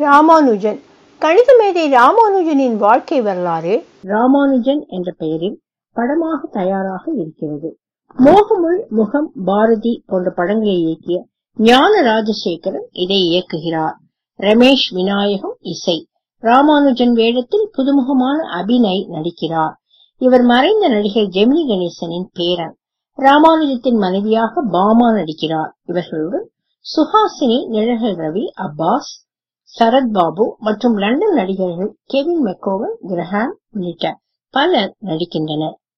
ராமானுஜன் கணித மேதை ராமானுஜனின் வாழ்க்கை வரலாறு ராமானுஜன் என்ற பெயரில் படமாக தயாராக இருக்கிறது மோகமுள் முகம் பாரதி போன்ற படங்களை இயக்கிய ஞான ராஜசேகரன் இதை இயக்குகிறார் ரமேஷ் விநாயகம் இசை ராமானுஜன் வேடத்தில் புதுமுகமான அபிநய் நடிக்கிறார் இவர் மறைந்த நடிகர் ஜெமினி கணேசனின் பேரன் ராமானுஜத்தின் மனைவியாக பாமா நடிக்கிறார் இவர்களுடன் சுஹாசினி நிழகல் ரவி அப்பாஸ் சரத் பாபு மற்றும் லண்டன் நடிகர்கள் கெவின் மெக்கோவன் கிரஹாம் உள்ளிட்ட பலர் நடிக்கின்றனர்